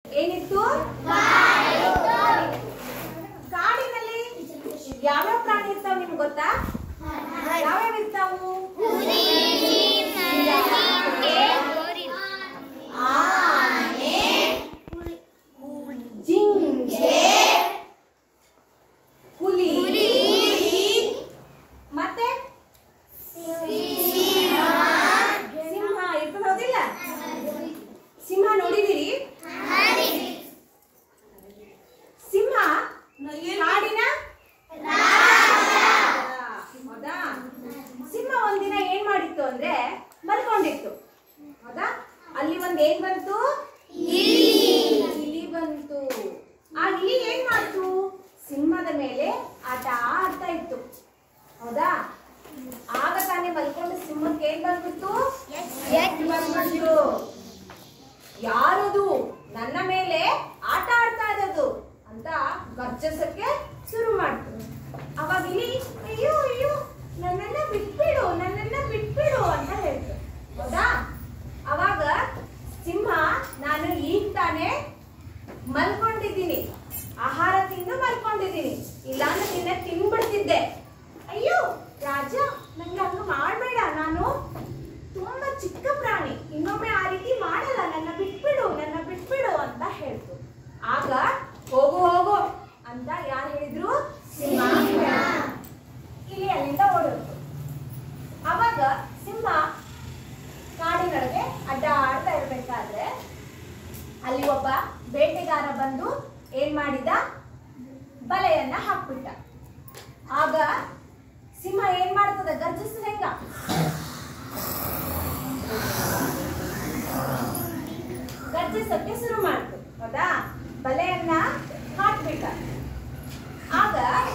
ಏನಿತ್ತು ಕಾಡಿನಲ್ಲಿ ಯಾವ್ಯಾವ ಪ್ರಾಣಿ ಇರ್ತಾವ ನಿಮ್ಗೆ ಗೊತ್ತಾ ಯಾವ್ಯಾವ ಇರ್ತಾವು ಆನೆ ಜಿಂಕೆ ಹುಲಿ ಮತ್ತೆ ಸಿಂಹ ಇರ್ತದ ಹೌದಿಲ್ಲ ಸಿಂಹ ನೋಡಿದಿರಿ ಸಿಂಹ ಕಾಡಿನ ಹೌದಾ ಸಿಂಹ ಒಂದಿನ ಏನ್ ಮಾಡಿತ್ತು ಅಂದ್ರೆ ಮಲ್ಕೊಂಡಿತ್ತು ಹೌದಾ ಅಲ್ಲಿ ಒಂದ್ ಏನ್ ಬಂತು ಇಲಿ ಬಂತು ಆ ಇಲಿ ಏನ್ ಮಾಡ್ತು ಸಿಂಹದ ಮೇಲೆ ಆಟ ಆಡ್ತಾ ಇತ್ತು ಹೌದಾ ಆಗ ತಾನೇ ಮಲ್ಕೊಂಡು ಸಿಂಹಕ್ಕೆ ಏನ್ ಬಂದ್ಬಿಟ್ಟು ಬಂದ್ಬಿಟ್ಟು ಯಾರದು ನನ್ನ ಮೇಲೆ ಆಟ ಆಡ್ತಾ ಇರೋದು ಅಂತ ಗರ್ಜಸಕ್ಕೆ ಶುರು ಮಾಡ್ತು ಅವಾಗ ಇಲಿ ಅಯ್ಯೋ ಅಯ್ಯೋ ನನ್ನನ್ನ ಬಿಟ್ಬಿಡು ನನ್ನನ್ನ ಬಿಟ್ಬಿಡು ಅಂತ ಹೇಳ್ತು ಹೌದಾ ಅವಾಗ ಸಿಂಹ ನಾನು ಈಗ ತಾನೇ ಮಲ್ಕೊಂಡಿದ್ದೀನಿ ಆಹಾರ ತಿಂದು ಮಲ್ಕೊಂಡಿದ್ದೀನಿ ಇಲ್ಲಾಂದ್ರೆ ನಿನ್ನ ತಿನ್ಬಿಡ್ತಿದ್ದೆ ಅಯ್ಯೋ ರಾಜ ನಂಗೆ ಹಂಗ ಮಾಡ್ಬೇಡ ನಾನು ತುಂಬಾ ಚಿಕ್ಕ ಪ್ರಾಣಿ ಇನ್ನೊಮ್ಮೆ ಆ ರೀತಿ ಮಾಡಲ್ಲ ನನ್ನ ಬಿಟ್ಬಿಡು ನನ್ನ ಬಿಟ್ಬಿಡು ಅಂತ ಹೇಳ್ತು ಆಗ ಹೋಗು ಹೋಗು ಅಂತ ಯಾರು ಹೇಳಿದ್ರು ಸಿಂಹ ಇಲ್ಲಿ ಅಲ್ಲಿಂದ ಓಡೋದು ಅವಾಗ ಸಿಂಹ ಕಾಡಿನೊಳಗೆ ಅಡ್ಡಾಡ್ತಾ ಇರ್ಬೇಕಾದ್ರೆ ಅಲ್ಲಿ ಒಬ್ಬ ಬೇಟೆಗಾರ ಬಂದು ಏನ್ ಮಾಡಿದ ಬಲೆಯನ್ನ ಹಾಕ್ಬಿಟ್ಟ ಆಗ ಸಿಂಹ ಏನ್ ಮಾಡ್ತದ ಗರ್ಜಿಸ್ತದ ಹೆಂಗ ಗರ್ಜಿಸಕ್ಕೆ ಶುರು ಮಾಡ್ತು ಹೌದಾ ಬಲೆಯನ್ನ ಹಾಕ್ಬಿಟ್ಟ ಆಗ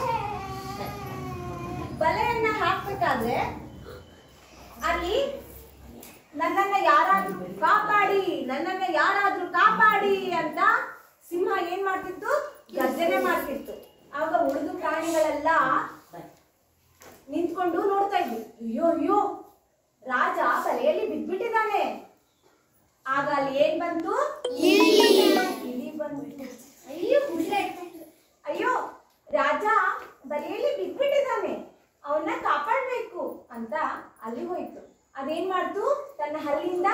ಬಲೆಯನ್ನ ಹಾಕ್ಬೇಕಾದ್ರೆ ಅಲ್ಲಿ ನನ್ನನ್ನ ಯಾರಾದ್ರೂ ಕಾಪಾಡಿ ನನ್ನನ್ನ ಯಾರಾದ್ರೂ ಕಾಪಾಡಿ ಅಂತ ಸಿಂಹ ಏನ್ ಮಾಡ್ತಿತ್ತು ಗರ್ಜನೆ ಮಾಡ್ತಿತ್ತು ಆಗ ಉಳಿದು ಪ್ರಾಣಿಗಳೆಲ್ಲ ನಿಂತ್ಕೊಂಡು ನೋಡ್ತಾ ಇದ್ವಿ ಅಯ್ಯೋ ಅಯ್ಯೋ ರಾಜ ಬಲೆಯಲ್ಲಿ ಬಿದ್ಬಿಟ್ಟಿದ್ದಾನೆ ಆಗ ಅಲ್ಲಿ ಏನ್ ಬಂತು ಇಲಿ ಬಂತು ಅಯ್ಯೋ ಅಯ್ಯೋ ರಾಜ ಬಲೆಯಲ್ಲಿ ಬಿದ್ಬಿಟ್ಟಿದ್ದಾನೆ ಅವನ್ನ ಕಾಪಾಡ್ಬೇಕು ಅಂತ ಅಲ್ಲಿ ಹೋಯ್ತು ಅದೇನ್ ಮಾಡ್ತು ತನ್ನ ಹಲ್ಲಿಂದ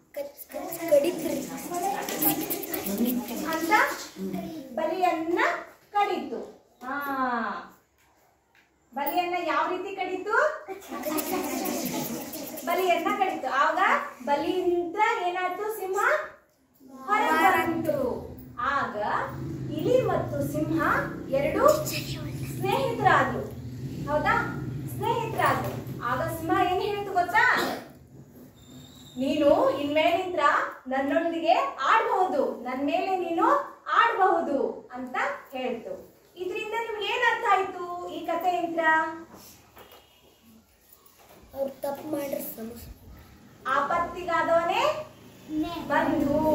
ಅಂತ ಬಲಿಯನ್ನ ಕಡಿತು ಹಾ ಬಲಿಯನ್ನ ಯಾವ ರೀತಿ ಕಡಿತು ಬಲಿಯನ್ನ ಕಡಿತು ಆಗ ಬಲಿಯಿಂದ ಏನಾಯ್ತು ಸಿಂಹ ಹೊರಗೆ ಬಂತು ಆಗ ಇಲಿ ಮತ್ತು ಸಿಂಹ ಎರಡು ಸ್ನೇಹಿತರಾದ್ರು ಹೌದಾ ಸ್ನೇಹಿತರಾದ್ರು ಆಗ ಸಿಂಹ ಏನ್ ಹೇಳ್ತು ಗೊತ್ತಾ ನೀನು ಇನ್ಮೇಲಿಂದ ನನ್ನೊಂದಿಗೆ ಆಡ್ಬಹುದು ನನ್ನ ಮೇಲೆ ನೀನು ಆಡ್ಬಹುದು ಅಂತ ಹೇಳ್ತು ಇದರಿಂದ ನಿಮ್ಗೆ ಏನ್ ಅರ್ಥ ಆಯ್ತು ಈ ಕಥೆಯಿಂದ ಅವ್ರು ತಪ್ಪು ಮಾಡ್ರೆ ಸಮಸ್ಯೆ ಆಪತ್ತಿಗಾದವನೇ ಬಂಧು